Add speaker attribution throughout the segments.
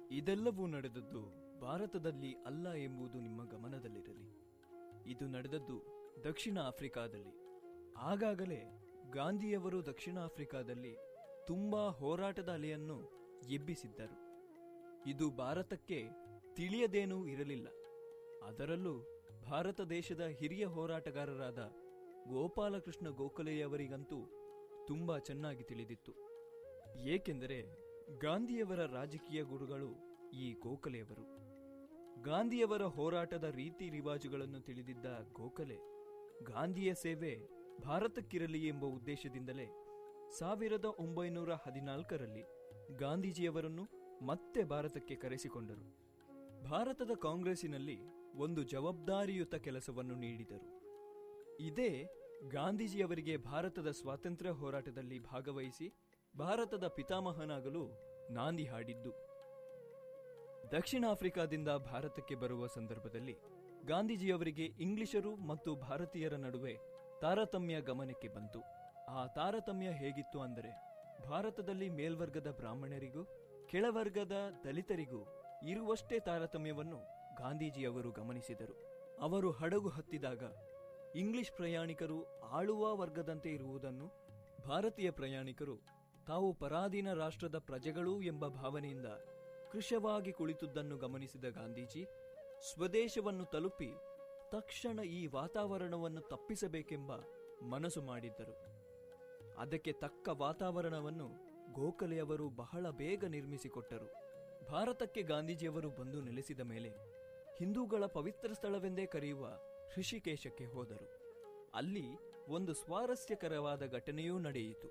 Speaker 1: ಇದೆಲ್ಲವೂ ನಡೆದದ್ದು ಭಾರತದಲ್ಲಿ ಅಲ್ಲ ಎಂಬುದು ನಿಮ್ಮ ಗಮನದಲ್ಲಿರಲಿ ಇದು ನಡೆದದ್ದು ದಕ್ಷಿಣ ಆಫ್ರಿಕಾದಲ್ಲಿ ಆಗಾಗಲೇ ಗಾಂಧಿಯವರು ದಕ್ಷಿಣ ಆಫ್ರಿಕಾದಲ್ಲಿ ತುಂಬಾ ಹೋರಾಟದ ಅಲೆಯನ್ನು ಎಬ್ಬಿಸಿದ್ದರು ಇದು ಭಾರತಕ್ಕೆ ತಿಳಿಯದೇನೂ ಇರಲಿಲ್ಲ ಅದರಲ್ಲೂ ಭಾರತ ದೇಶದ ಹಿರಿಯ ಹೋರಾಟಗಾರರಾದ ಗೋಪಾಲಕೃಷ್ಣ ಗೋಖಲೆಯವರಿಗಂತೂ ತುಂಬಾ ಚೆನ್ನಾಗಿ ತಿಳಿದಿತ್ತು ಏಕೆಂದರೆ ಗಾಂಧಿಯವರ ರಾಜಕೀಯ ಗುರುಗಳು ಈ ಗೋಖಲೆಯವರು ಗಾಂಧಿಯವರ ಹೋರಾಟದ ರೀತಿ ರಿವಾಜುಗಳನ್ನು ತಿಳಿದಿದ್ದ ಗೋಖಲೆ ಗಾಂಧಿಯ ಸೇವೆ ಭಾರತಕ್ಕಿರಲಿ ಎಂಬ ಉದ್ದೇಶದಿಂದಲೇ ಸಾವಿರದ ಒಂಬೈನೂರ ಹದಿನಾಲ್ಕರಲ್ಲಿ ಗಾಂಧೀಜಿಯವರನ್ನು ಮತ್ತೆ ಭಾರತಕ್ಕೆ ಕರೆಸಿಕೊಂಡರು ಭಾರತದ ಕಾಂಗ್ರೆಸ್ಸಿನಲ್ಲಿ ಒಂದು ಜವಾಬ್ದಾರಿಯುತ ಕೆಲಸವನ್ನು ನೀಡಿದರು ಇದೇ ಗಾಂಧೀಜಿಯವರಿಗೆ ಭಾರತದ ಸ್ವಾತಂತ್ರ್ಯ ಹೋರಾಟದಲ್ಲಿ ಭಾಗವಹಿಸಿ ಭಾರತದ ಪಿತಾಮಹನಾಗಲು ನಾಂದಿ ಹಾಡಿದ್ದು ದಕ್ಷಿಣ ಆಫ್ರಿಕಾದಿಂದ ಭಾರತಕ್ಕೆ ಬರುವ ಸಂದರ್ಭದಲ್ಲಿ ಗಾಂಧೀಜಿಯವರಿಗೆ ಇಂಗ್ಲಿಷರು ಮತ್ತು ಭಾರತೀಯರ ನಡುವೆ ತಾರತಮ್ಯ ಗಮನಕ್ಕೆ ಬಂತು ಆ ತಾರತಮ್ಯ ಹೇಗಿತ್ತು ಅಂದರೆ ಭಾರತದಲ್ಲಿ ಮೇಲ್ವರ್ಗದ ಬ್ರಾಹ್ಮಣರಿಗೂ ಕೆಳವರ್ಗದ ದಲಿತರಿಗೂ ಇರುವಷ್ಟೇ ತಾರತಮ್ಯವನ್ನು ಗಾಂಧೀಜಿಯವರು ಗಮನಿಸಿದರು ಅವರು ಹಡಗು ಹತ್ತಿದಾಗ ಇಂಗ್ಲಿಷ್ ಪ್ರಯಾಣಿಕರು ಆಳುವ ವರ್ಗದಂತೆ ಇರುವುದನ್ನು ಭಾರತೀಯ ಪ್ರಯಾಣಿಕರು ತಾವು ಪರಾಧೀನ ರಾಷ್ಟ್ರದ ಪ್ರಜೆಗಳು ಎಂಬ ಭಾವನೆಯಿಂದ ಕೃಶವಾಗಿ ಕುಳಿತುದನ್ನು ಗಮನಿಸಿದ ಗಾಂಧೀಜಿ ಸ್ವದೇಶವನ್ನು ತಲುಪಿ ತಕ್ಷಣ ಈ ವಾತಾವರಣವನ್ನು ತಪ್ಪಿಸಬೇಕೆಂಬ ಮನಸ್ಸು ಮಾಡಿದ್ದರು ಅದಕ್ಕೆ ತಕ್ಕ ವಾತಾವರಣವನ್ನು ಗೋಖಲೆಯವರು ಬಹಳ ಬೇಗ ನಿರ್ಮಿಸಿಕೊಟ್ಟರು ಭಾರತಕ್ಕೆ ಗಾಂಧೀಜಿಯವರು ಬಂದು ನೆಲೆಸಿದ ಮೇಲೆ ಹಿಂದೂಗಳ ಪವಿತ್ರ ಸ್ಥಳವೆಂದೇ ಕರೆಯುವ ಋಷಿಕೇಶಕ್ಕೆ ಹೋದರು ಅಲ್ಲಿ ಒಂದು ಸ್ವಾರಸ್ಯಕರವಾದ ಘಟನೆಯೂ ನಡೆಯಿತು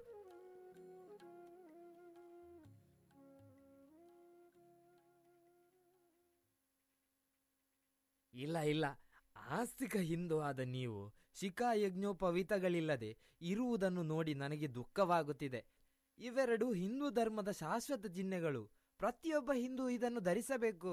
Speaker 2: ಇಲ್ಲ ಇಲ್ಲ ಆಸ್ತಿಕ ಹಿಂದೂ ಆದ ನೀವು ಶಿಖಾ ಯಜ್ಞೋಪವೀತಗಳಿಲ್ಲದೆ ಇರುವುದನ್ನು ನೋಡಿ ನನಗೆ ದುಃಖವಾಗುತ್ತಿದೆ ಇವೆರಡು ಹಿಂದೂ ಧರ್ಮದ ಶಾಶ್ವತ ಚಿಹ್ನೆಗಳು ಪ್ರತಿಯೊಬ್ಬ ಹಿಂದೂ ಇದನ್ನು ಧರಿಸಬೇಕು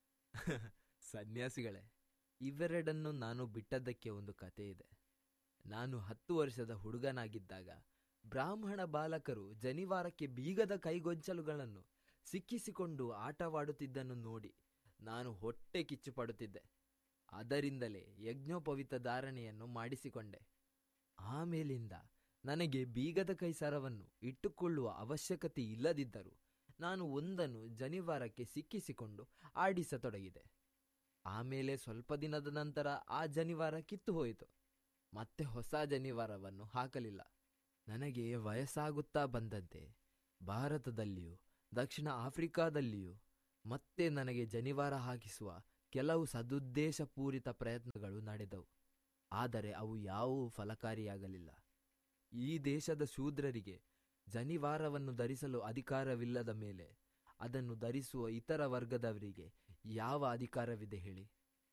Speaker 2: ಸನ್ಯಾಸಿಗಳೇ ಇವೆರಡನ್ನು ನಾನು ಬಿಟ್ಟದ್ದಕ್ಕೆ ಒಂದು ಕತೆ ಇದೆ ನಾನು ಹತ್ತು ವರ್ಷದ ಹುಡುಗನಾಗಿದ್ದಾಗ ಬ್ರಾಹ್ಮಣ ಬಾಲಕರು ಜನಿವಾರಕ್ಕೆ ಬೀಗದ ಕೈಗೊಂಚಲುಗಳನ್ನು ಸಿಕ್ಕಿಸಿಕೊಂಡು ಆಟವಾಡುತ್ತಿದ್ದನ್ನು ನೋಡಿ ನಾನು ಹೊಟ್ಟೆ ಕಿಚ್ಚು ಪಡುತ್ತಿದ್ದೆ ಅದರಿಂದಲೇ ಯಜ್ಞೋಪವಿತ ಧಾರಣೆಯನ್ನು ಮಾಡಿಸಿಕೊಂಡೆ ಆಮೇಲಿಂದ ನನಗೆ ಬೀಗದ ಕೈ ಸರವನ್ನು ಇಟ್ಟುಕೊಳ್ಳುವ ಅವಶ್ಯಕತೆ ಇಲ್ಲದಿದ್ದರೂ ನಾನು ಒಂದನ್ನು ಜನಿವಾರಕ್ಕೆ ಸಿಕ್ಕಿಸಿಕೊಂಡು ಆಡಿಸತೊಡಗಿದೆ ಆಮೇಲೆ ಸ್ವಲ್ಪ ದಿನದ ನಂತರ ಆ ಜನಿವಾರ ಕಿತ್ತು ಹೋಯಿತು ಮತ್ತೆ ಹೊಸ ಜನಿವಾರವನ್ನು ಹಾಕಲಿಲ್ಲ ನನಗೆ ವಯಸ್ಸಾಗುತ್ತಾ ಬಂದಂತೆ ಭಾರತದಲ್ಲಿಯೂ ದಕ್ಷಿಣ ಆಫ್ರಿಕಾದಲ್ಲಿಯೂ ಮತ್ತೆ ನನಗೆ ಜನಿವಾರ ಹಾಕಿಸುವ ಕೆಲವು ಸದುದ್ದೇಶಪೂರಿತ ಪ್ರಯತ್ನಗಳು ನಡೆದವು ಆದರೆ ಅವು ಯಾವುವು ಫಲಕಾರಿಯಾಗಲಿಲ್ಲ ಈ ದೇಶದ ಶೂದ್ರರಿಗೆ ಜನಿವಾರವನ್ನು ಧರಿಸಲು ಅಧಿಕಾರವಿಲ್ಲದ ಮೇಲೆ ಅದನ್ನು ಧರಿಸುವ ಇತರ ವರ್ಗದವರಿಗೆ ಯಾವ ಅಧಿಕಾರವಿದೆ ಹೇಳಿ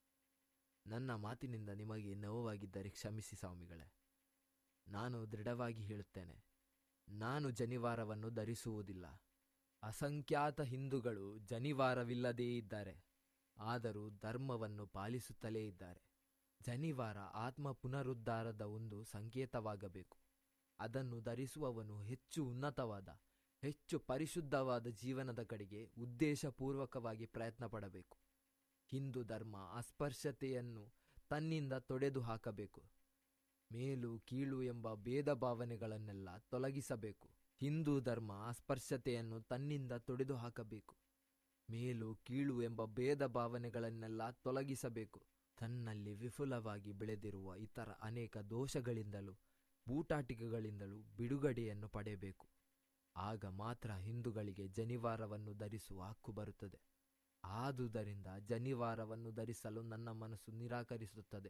Speaker 2: ನನ್ನ ಮಾತಿನಿಂದ ನಿಮಗೆ ನೋವಾಗಿದ್ದರೆ ಕ್ಷಮಿಸಿ ಸ್ವಾಮಿಗಳೇ ನಾನು ದೃಢವಾಗಿ ಹೇಳುತ್ತೇನೆ ನಾನು ಜನಿವಾರವನ್ನು ಧರಿಸುವುದಿಲ್ಲ ಅಸಂಖ್ಯಾತ ಹಿಂದೂಗಳು ಜನಿವಾರವಿಲ್ಲದೇ ಇದ್ದಾರೆ ಆದರೂ ಧರ್ಮವನ್ನು ಪಾಲಿಸುತ್ತಲೇ ಇದ್ದಾರೆ ಜನಿವಾರ ಆತ್ಮ ಪುನರುದ್ಧಾರದ ಒಂದು ಸಂಕೇತವಾಗಬೇಕು ಅದನ್ನು ಧರಿಸುವವನು ಹೆಚ್ಚು ಉನ್ನತವಾದ ಹೆಚ್ಚು ಪರಿಶುದ್ಧವಾದ ಜೀವನದ ಕಡೆಗೆ ಉದ್ದೇಶಪೂರ್ವಕವಾಗಿ ಪ್ರಯತ್ನ ಪಡಬೇಕು ಹಿಂದೂ ಧರ್ಮ ಅಸ್ಪರ್ಶತೆಯನ್ನು ತನ್ನಿಂದ ತೊಡೆದು ಹಾಕಬೇಕು ಮೇಲು ಕೀಳು ಎಂಬ ಭೇದ ಭಾವನೆಗಳನ್ನೆಲ್ಲ ತೊಲಗಿಸಬೇಕು ಹಿಂದೂ ಧರ್ಮ ಅಸ್ಪರ್ಶತೆಯನ್ನು ತನ್ನಿಂದ ತೊಡೆದು ಹಾಕಬೇಕು ಮೇಲು ಕೀಳು ಎಂಬ ಭೇದ ಭಾವನೆಗಳನ್ನೆಲ್ಲ ತೊಲಗಿಸಬೇಕು ತನ್ನಲ್ಲಿ ವಿಫುಲವಾಗಿ ಬೆಳೆದಿರುವ ಇತರ ಅನೇಕ ದೋಷಗಳಿಂದಲೂ ಬೂಟಾಟಿಕೆಗಳಿಂದಲೂ ಬಿಡುಗಡೆಯನ್ನು ಪಡೆಯಬೇಕು ಆಗ ಮಾತ್ರ ಹಿಂದೂಗಳಿಗೆ ಜನಿವಾರವನ್ನು ಧರಿಸುವ ಹಕ್ಕು ಬರುತ್ತದೆ ಆದುದರಿಂದ ಜನಿವಾರವನ್ನು ಧರಿಸಲು ನನ್ನ ಮನಸ್ಸು ನಿರಾಕರಿಸುತ್ತದೆ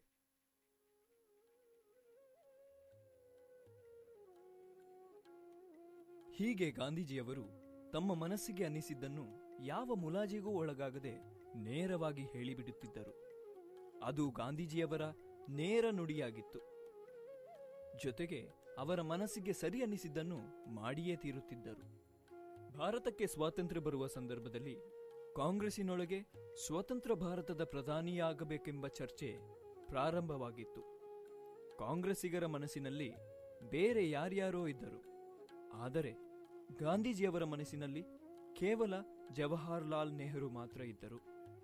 Speaker 1: ಹೀಗೆ ಗಾಂಧೀಜಿಯವರು ತಮ್ಮ ಮನಸ್ಸಿಗೆ ಅನ್ನಿಸಿದ್ದನ್ನು ಯಾವ ಮುಲಾಜಿಗೂ ಒಳಗಾಗದೆ ನೇರವಾಗಿ ಹೇಳಿಬಿಡುತ್ತಿದ್ದರು ಅದು ಗಾಂಧೀಜಿಯವರ ನೇರ ನುಡಿಯಾಗಿತ್ತು ಜೊತೆಗೆ ಅವರ ಮನಸ್ಸಿಗೆ ಸರಿ ಅನ್ನಿಸಿದ್ದನ್ನು ಮಾಡಿಯೇ ತೀರುತ್ತಿದ್ದರು ಭಾರತಕ್ಕೆ ಸ್ವಾತಂತ್ರ್ಯ ಬರುವ ಸಂದರ್ಭದಲ್ಲಿ ಕಾಂಗ್ರೆಸ್ಸಿನೊಳಗೆ ಸ್ವತಂತ್ರ ಭಾರತದ ಪ್ರಧಾನಿಯಾಗಬೇಕೆಂಬ ಚರ್ಚೆ ಪ್ರಾರಂಭವಾಗಿತ್ತು ಕಾಂಗ್ರೆಸ್ಸಿಗರ ಮನಸ್ಸಿನಲ್ಲಿ ಬೇರೆ ಯಾರ್ಯಾರೋ ಇದ್ದರು ಆದರೆ ಗಾಂಧೀಜಿಯವರ ಮನಸ್ಸಿನಲ್ಲಿ ಕೇವಲ ಜವಾಹರ್ಲಾಲ್ ನೆಹರು ಮಾತ್ರ ಇದ್ದರು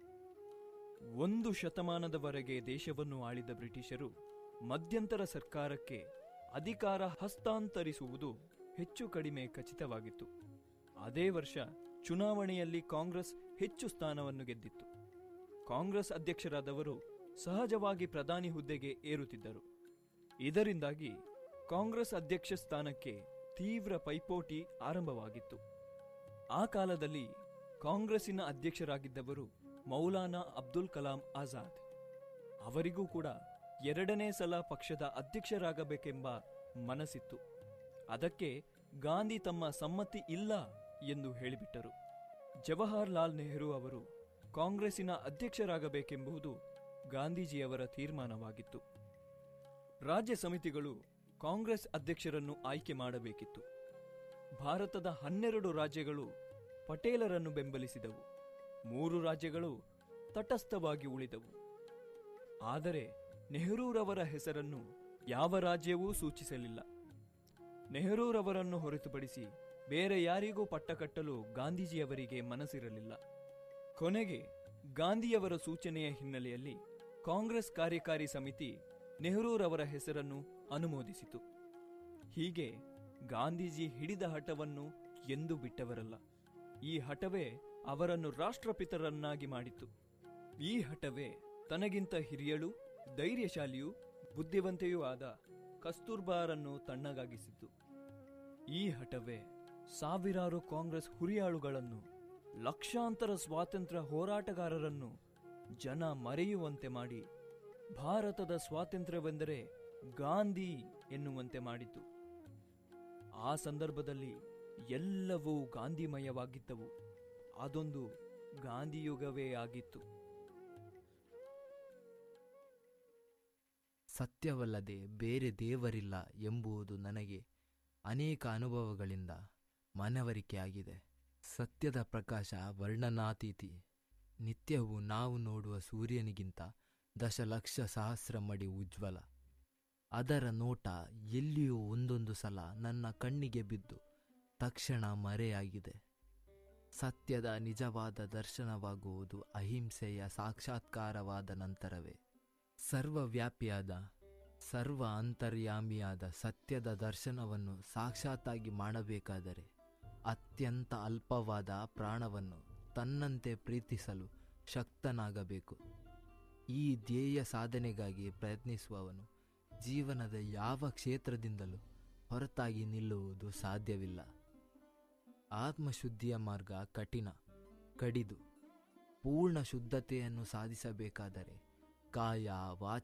Speaker 1: ಒಂದು ಶತಮಾನದವರೆಗೆ ದೇಶವನ್ನು ಆಳಿದ ಬ್ರಿಟಿಷರು ಮಧ್ಯಂತರ ಸರ್ಕಾರಕ್ಕೆ ಅಧಿಕಾರ ಹಸ್ತಾಂತರಿಸುವುದು ಹೆಚ್ಚು ಕಡಿಮೆ ಖಚಿತವಾಗಿತ್ತು ಅದೇ ವರ್ಷ ಚುನಾವಣೆಯಲ್ಲಿ ಕಾಂಗ್ರೆಸ್ ಹೆಚ್ಚು ಸ್ಥಾನವನ್ನು ಗೆದ್ದಿತ್ತು ಕಾಂಗ್ರೆಸ್ ಅಧ್ಯಕ್ಷರಾದವರು ಸಹಜವಾಗಿ ಪ್ರಧಾನಿ ಹುದ್ದೆಗೆ ಏರುತ್ತಿದ್ದರು ಇದರಿಂದಾಗಿ ಕಾಂಗ್ರೆಸ್ ಅಧ್ಯಕ್ಷ ಸ್ಥಾನಕ್ಕೆ ತೀವ್ರ ಪೈಪೋಟಿ ಆರಂಭವಾಗಿತ್ತು ಆ ಕಾಲದಲ್ಲಿ ಕಾಂಗ್ರೆಸ್ಸಿನ ಅಧ್ಯಕ್ಷರಾಗಿದ್ದವರು ಮೌಲಾನಾ ಅಬ್ದುಲ್ ಕಲಾಂ ಆಜಾದ್ ಅವರಿಗೂ ಕೂಡ ಎರಡನೇ ಸಲ ಪಕ್ಷದ ಅಧ್ಯಕ್ಷರಾಗಬೇಕೆಂಬ ಮನಸ್ಸಿತ್ತು ಅದಕ್ಕೆ ಗಾಂಧಿ ತಮ್ಮ ಸಮ್ಮತಿ ಇಲ್ಲ ಎಂದು ಹೇಳಿಬಿಟ್ಟರು ಜವಾಹರ್ಲಾಲ್ ನೆಹರು ಅವರು ಕಾಂಗ್ರೆಸ್ಸಿನ ಅಧ್ಯಕ್ಷರಾಗಬೇಕೆಂಬುದು ಗಾಂಧೀಜಿಯವರ ತೀರ್ಮಾನವಾಗಿತ್ತು ರಾಜ್ಯ ಸಮಿತಿಗಳು ಕಾಂಗ್ರೆಸ್ ಅಧ್ಯಕ್ಷರನ್ನು ಆಯ್ಕೆ ಮಾಡಬೇಕಿತ್ತು ಭಾರತದ ಹನ್ನೆರಡು ರಾಜ್ಯಗಳು ಪಟೇಲರನ್ನು ಬೆಂಬಲಿಸಿದವು ಮೂರು ರಾಜ್ಯಗಳು ತಟಸ್ಥವಾಗಿ ಉಳಿದವು ಆದರೆ ನೆಹರೂರವರ ಹೆಸರನ್ನು ಯಾವ ರಾಜ್ಯವೂ ಸೂಚಿಸಲಿಲ್ಲ ನೆಹರೂರವರನ್ನು ಹೊರತುಪಡಿಸಿ ಬೇರೆ ಯಾರಿಗೂ ಪಟ್ಟ ಕಟ್ಟಲು ಗಾಂಧೀಜಿಯವರಿಗೆ ಮನಸ್ಸಿರಲಿಲ್ಲ ಕೊನೆಗೆ ಗಾಂಧಿಯವರ ಸೂಚನೆಯ ಹಿನ್ನೆಲೆಯಲ್ಲಿ ಕಾಂಗ್ರೆಸ್ ಕಾರ್ಯಕಾರಿ ಸಮಿತಿ ನೆಹರೂರವರ ಹೆಸರನ್ನು ಅನುಮೋದಿಸಿತು ಹೀಗೆ ಗಾಂಧೀಜಿ ಹಿಡಿದ ಹಠವನ್ನು ಎಂದೂ ಬಿಟ್ಟವರಲ್ಲ ಈ ಹಠವೇ ಅವರನ್ನು ರಾಷ್ಟ್ರಪಿತರನ್ನಾಗಿ ಮಾಡಿತು ಈ ಹಠವೇ ತನಗಿಂತ ಹಿರಿಯಳು ಧೈರ್ಯಶಾಲಿಯೂ ಬುದ್ಧಿವಂತೆಯೂ ಆದ ಕಸ್ತೂರ್ಬಾರನ್ನು ತಣ್ಣಗಾಗಿಸಿತು ಈ ಹಠವೇ ಸಾವಿರಾರು ಕಾಂಗ್ರೆಸ್ ಹುರಿಯಾಳುಗಳನ್ನು ಲಕ್ಷಾಂತರ ಸ್ವಾತಂತ್ರ್ಯ ಹೋರಾಟಗಾರರನ್ನು ಜನ ಮರೆಯುವಂತೆ ಮಾಡಿ ಭಾರತದ ಸ್ವಾತಂತ್ರ್ಯವೆಂದರೆ ಗಾಂಧಿ ಎನ್ನುವಂತೆ ಮಾಡಿತು ಆ ಸಂದರ್ಭದಲ್ಲಿ ಎಲ್ಲವೂ ಗಾಂಧಿಮಯವಾಗಿದ್ದವು ಅದೊಂದು ಗಾಂಧಿಯುಗವೇ ಆಗಿತ್ತು
Speaker 2: ಸತ್ಯವಲ್ಲದೆ ಬೇರೆ ದೇವರಿಲ್ಲ ಎಂಬುದು ನನಗೆ ಅನೇಕ ಅನುಭವಗಳಿಂದ ಮನವರಿಕೆಯಾಗಿದೆ ಸತ್ಯದ ಪ್ರಕಾಶ ವರ್ಣನಾತೀತಿ ನಿತ್ಯವೂ ನಾವು ನೋಡುವ ಸೂರ್ಯನಿಗಿಂತ ದಶಲಕ್ಷ ಸಹಸ್ರ ಮಡಿ ಉಜ್ವಲ ಅದರ ನೋಟ ಎಲ್ಲಿಯೂ ಒಂದೊಂದು ಸಲ ನನ್ನ ಕಣ್ಣಿಗೆ ಬಿದ್ದು ತಕ್ಷಣ ಮರೆಯಾಗಿದೆ ಸತ್ಯದ ನಿಜವಾದ ದರ್ಶನವಾಗುವುದು ಅಹಿಂಸೆಯ ಸಾಕ್ಷಾತ್ಕಾರವಾದ ನಂತರವೇ ಸರ್ವವ್ಯಾಪಿಯಾದ ಸರ್ವ ಅಂತರ್ಯಾಮಿಯಾದ ಸತ್ಯದ ದರ್ಶನವನ್ನು ಸಾಕ್ಷಾತ್ತಾಗಿ ಮಾಡಬೇಕಾದರೆ ಅತ್ಯಂತ ಅಲ್ಪವಾದ ಪ್ರಾಣವನ್ನು ತನ್ನಂತೆ ಪ್ರೀತಿಸಲು ಶಕ್ತನಾಗಬೇಕು ಈ ಧ್ಯೇಯ ಸಾಧನೆಗಾಗಿ ಪ್ರಯತ್ನಿಸುವವನು ಜೀವನದ ಯಾವ ಕ್ಷೇತ್ರದಿಂದಲೂ ಹೊರತಾಗಿ ನಿಲ್ಲುವುದು ಸಾಧ್ಯವಿಲ್ಲ ಆತ್ಮಶುದ್ಧಿಯ ಮಾರ್ಗ ಕಠಿಣ ಕಡಿದು ಪೂರ್ಣ ಶುದ್ಧತೆಯನ್ನು ಸಾಧಿಸಬೇಕಾದರೆ ಕಾಯ ವಾಚ